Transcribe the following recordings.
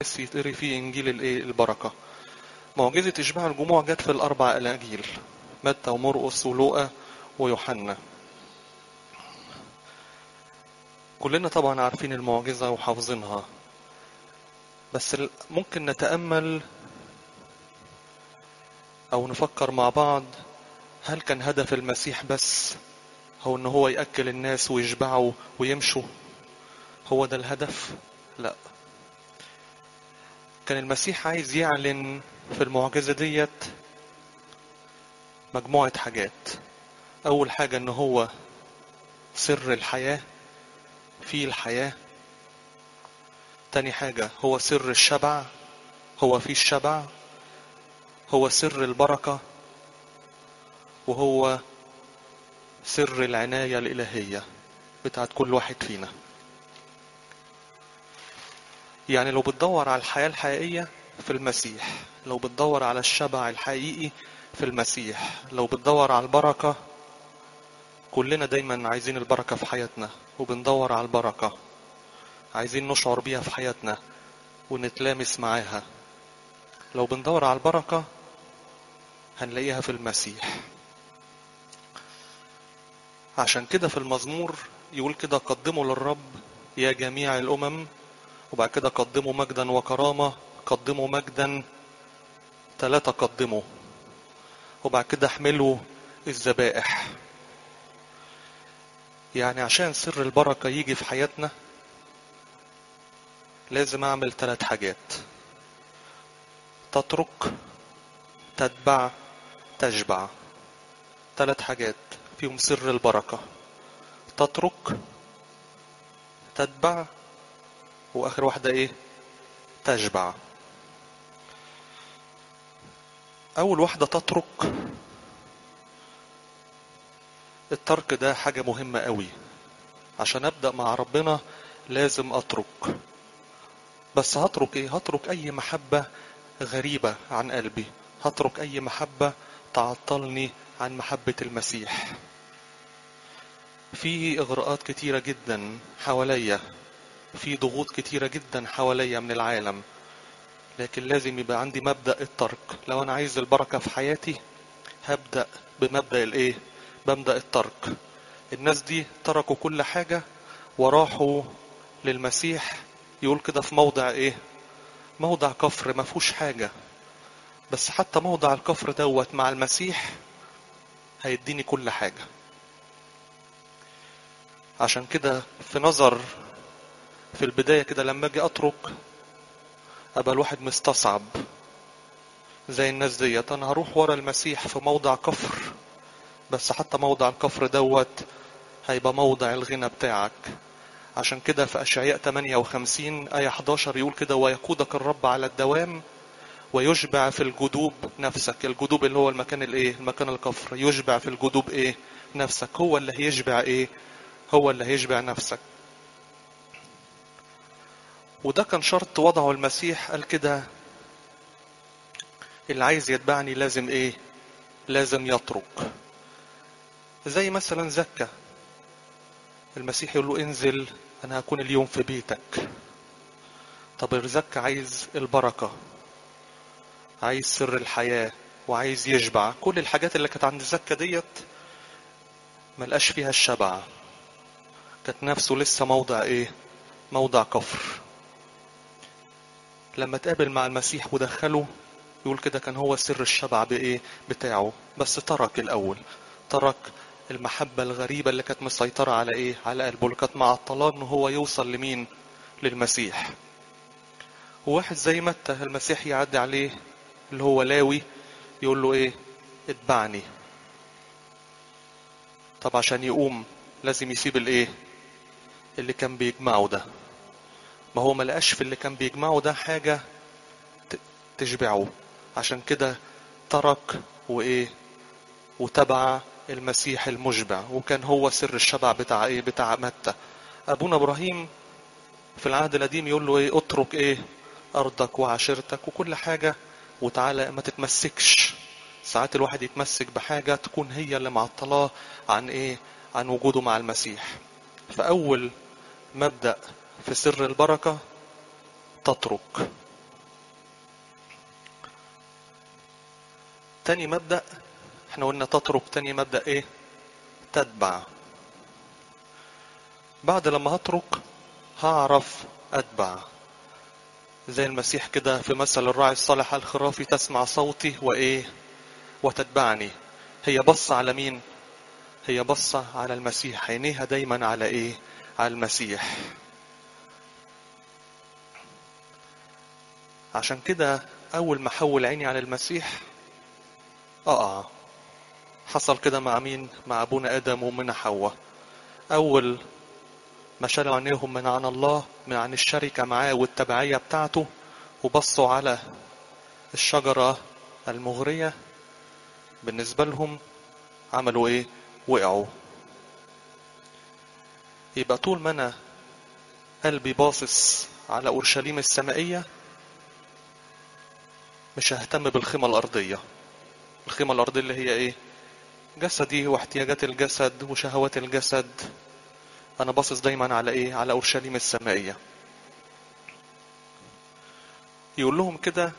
يتقري فيه انجيل الايه البركه معجزه اشباع الجموع جت في الاربع اناجيل متى ومرقس ولوقا ويوحنا كلنا طبعا عارفين المعجزه وحافظينها بس ممكن نتامل او نفكر مع بعض هل كان هدف المسيح بس هو ان هو ياكل الناس ويشبعوا ويمشوا هو ده الهدف لا كان المسيح عايز يعلن في المعجزة ديت مجموعة حاجات أول حاجة إن هو سر الحياة في الحياة تاني حاجة هو سر الشبع هو في الشبع هو سر البركة وهو سر العناية الإلهية بتاعت كل واحد فينا يعني لو بتدور على الحياة الحقيقية في المسيح لو بتدور على الشبع الحقيقي في المسيح لو بتدور على البركة كلنا دايما عايزين البركة في حياتنا وبندور على البركة عايزين نشعر بيها في حياتنا ونتلامس معاها لو بندور على البركة هنلاقيها في المسيح عشان كده في المزمور يقول كده قدموا للرب يا جميع الأمم وبعد كده قدموا مجدا وكرامة قدموا مجدا ثلاثة قدموا وبعد كده احملوا الذبائح يعني عشان سر البركة يجي في حياتنا لازم اعمل ثلاث حاجات تترك تتبع تشبع ثلاث حاجات فيهم سر البركة تترك تتبع واخر واحدة ايه تشبع اول واحدة تترك الترك ده حاجة مهمة قوي عشان ابدأ مع ربنا لازم اترك بس هترك ايه هترك اي محبة غريبة عن قلبي هترك اي محبة تعطلني عن محبة المسيح في اغراءات كتيرة جدا حواليا في ضغوط كتيرة جدا حواليا من العالم لكن لازم يبقى عندي مبدأ الترك لو أنا عايز البركة في حياتي هبدأ بمبدأ الإيه؟ بمبدأ الترك الناس دي تركوا كل حاجة وراحوا للمسيح يقول كده في موضع إيه؟ موضع كفر ما فيهوش حاجة بس حتى موضع الكفر دوت مع المسيح هيديني كل حاجة عشان كده في نظر في البداية كده لما اجي اترك ابقى الواحد مستصعب زي الناس ديت انا هروح ورا المسيح في موضع كفر بس حتى موضع الكفر دوت هيبقى موضع الغنى بتاعك عشان كده في اشعياء 58 آية 11 يقول كده ويقودك الرب على الدوام ويشبع في الجدوب نفسك الجدوب اللي هو المكان الايه المكان الكفر يشبع في الجدوب ايه نفسك هو اللي هيشبع ايه هو اللي هيشبع نفسك وده كان شرط وضعه المسيح قال كده اللي عايز يتبعني لازم ايه لازم يترك زي مثلا زكا المسيح يقول له انزل انا هكون اليوم في بيتك طب زكا عايز البركة عايز سر الحياة وعايز يشبع كل الحاجات اللي كانت عند زكا ديت ملقاش فيها الشبع كانت نفسه لسه موضع ايه موضع كفر لما تقابل مع المسيح ودخله يقول كده كان هو سر الشبع بايه بتاعه بس ترك الاول ترك المحبة الغريبة اللي كانت مسيطرة على ايه على قلبه اللي كانت معطلاه ان هو يوصل لمين للمسيح وواحد زي متى المسيح يعدي عليه اللي هو لاوي يقول له ايه اتبعني طب عشان يقوم لازم يسيب الايه اللي كان بيجمعه ده ما هو ما لقاش في اللي كان بيجمعه ده حاجة تشبعه عشان كده ترك وايه وتبع المسيح المشبع وكان هو سر الشبع بتاع ايه بتاع متى ابونا ابراهيم في العهد القديم يقول له ايه اترك ايه ارضك وعشيرتك وكل حاجة وتعالى ما تتمسكش ساعات الواحد يتمسك بحاجة تكون هي اللي معطلاه عن ايه عن وجوده مع المسيح فاول مبدأ في سر البركة تترك تاني مبدأ احنا قلنا تترك تاني مبدأ ايه تتبع بعد لما هترك هعرف اتبع زي المسيح كده في مثل الراعي الصالح الخرافي تسمع صوتي وايه وتتبعني هي بصة على مين هي بصة على المسيح عينيها دايما على ايه على المسيح عشان كده اول ما احول عيني على المسيح اقع حصل كده مع مين مع ابونا ادم ومن حواء اول ما شالوا عينيهم من عن الله من عن الشركة معاه والتبعية بتاعته وبصوا على الشجرة المغرية بالنسبة لهم عملوا ايه وقعوا يبقى طول ما انا قلبي باصص على اورشليم السمائية مش ههتم بالخيمة الارضية الخيمة الارضية اللي هي ايه جسدي واحتياجات الجسد وشهوات الجسد انا باصص دايما على ايه على اورشليم السمائية يقول لهم كده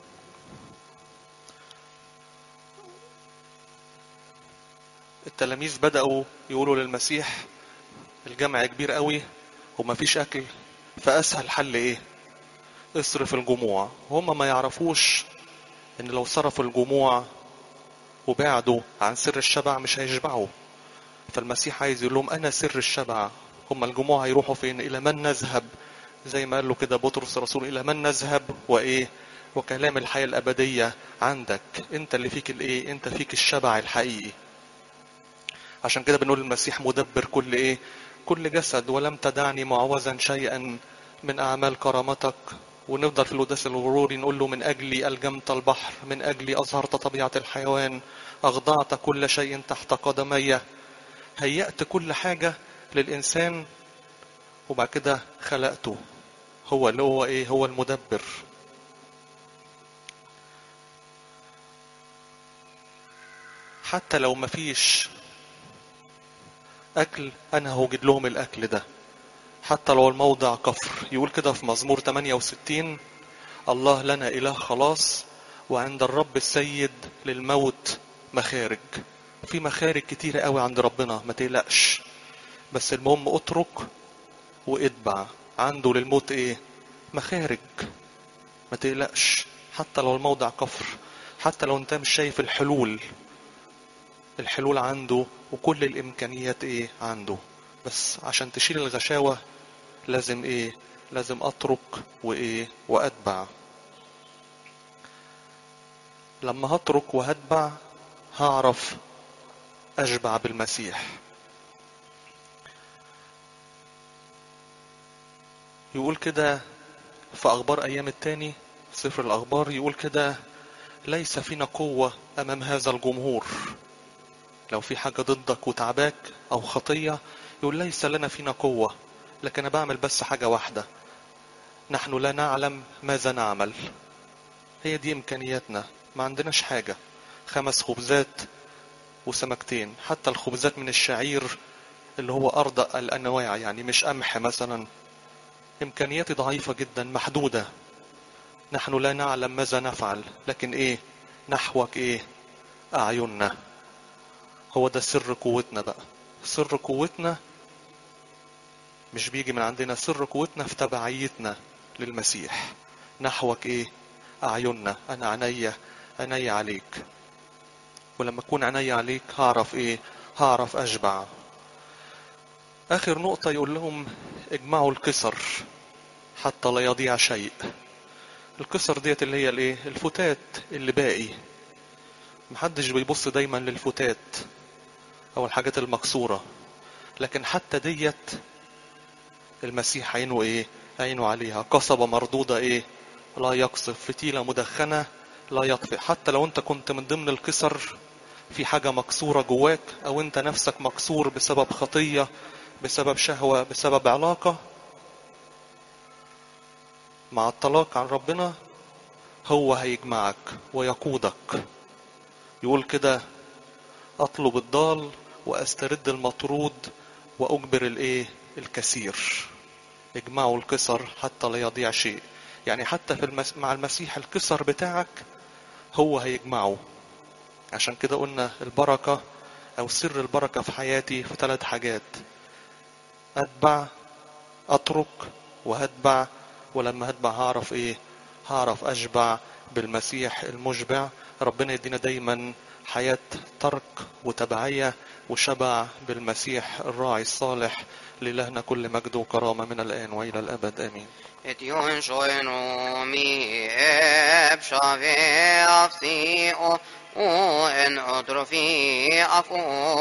التلاميذ بدأوا يقولوا للمسيح الجمع كبير قوي ومفيش اكل فاسهل حل ايه اصرف الجموع وهم ما يعرفوش ان لو صرفوا الجموع وبعدوا عن سر الشبع مش هيشبعوا فالمسيح عايز يقول لهم انا سر الشبع هم الجموع هيروحوا فين الى من نذهب زي ما قال له كده بطرس الرسول الى من نذهب وايه وكلام الحياه الابديه عندك انت اللي فيك الايه انت فيك الشبع الحقيقي عشان كده بنقول المسيح مدبر كل ايه كل جسد ولم تدعني معوزا شيئا من اعمال كرامتك ونفضل في القداس الغروري نقول له من اجلي الجمت البحر من اجلي اظهرت طبيعه الحيوان اخضعت كل شيء تحت قدمي هيأت كل حاجه للانسان وبعد كده خلقته هو اللي هو ايه هو المدبر حتى لو مفيش اكل انا هوجد لهم الاكل ده حتى لو الموضع كفر يقول كده في مزمور 68 الله لنا اله خلاص وعند الرب السيد للموت مخارج في مخارج كتيرة قوي عند ربنا ما تقلقش بس المهم اترك واتبع عنده للموت ايه مخارج ما تقلقش حتى لو الموضع كفر حتى لو انت مش شايف الحلول الحلول عنده وكل الامكانيات ايه عنده بس عشان تشيل الغشاوة لازم ايه لازم اترك وايه واتبع لما هترك وهتبع هعرف اشبع بالمسيح يقول كده في اخبار ايام التاني في سفر الاخبار يقول كده ليس فينا قوة امام هذا الجمهور لو في حاجة ضدك وتعباك او خطية يقول ليس لنا فينا قوة لكن أنا بعمل بس حاجة واحدة نحن لا نعلم ماذا نعمل هي دي إمكانياتنا ما عندناش حاجة خمس خبزات وسمكتين حتى الخبزات من الشعير اللي هو أرض الأنواع يعني مش قمح مثلا إمكانياتي ضعيفة جدا محدودة نحن لا نعلم ماذا نفعل لكن إيه نحوك إيه أعيننا هو ده سر قوتنا بقى سر قوتنا مش بيجي من عندنا سر قوتنا في تبعيتنا للمسيح نحوك ايه اعيننا انا عينيا عينيا عليك ولما اكون عينيا عليك هعرف ايه هعرف اشبع اخر نقطة يقول لهم اجمعوا الكسر حتى لا يضيع شيء الكسر ديت اللي هي الايه الفتات اللي باقي محدش بيبص دايما للفتات او الحاجات المكسورة لكن حتى ديت المسيح عينه ايه عينه عليها قصبة مردودة ايه لا يقصف فتيلة مدخنة لا يطفئ حتى لو انت كنت من ضمن الكسر في حاجة مكسورة جواك او انت نفسك مكسور بسبب خطية بسبب شهوة بسبب علاقة مع الطلاق عن ربنا هو هيجمعك ويقودك يقول كده اطلب الضال واسترد المطرود واجبر الايه الكثير اجمعوا الكسر حتى لا يضيع شيء يعني حتى في المس... مع المسيح الكسر بتاعك هو هيجمعه عشان كده قلنا البركة أو سر البركة في حياتي في ثلاث حاجات أتبع أترك وهتبع ولما هتبع هعرف إيه هعرف أشبع بالمسيح المشبع ربنا يدينا دايما حياة ترك وتبعية وشبع بالمسيح الراعي الصالح لإلهنا كل مجد وكرامة من الآن وإلى الأبد آمين Et Jon sjoino mi ebsha ve afsi o o en otrofi afu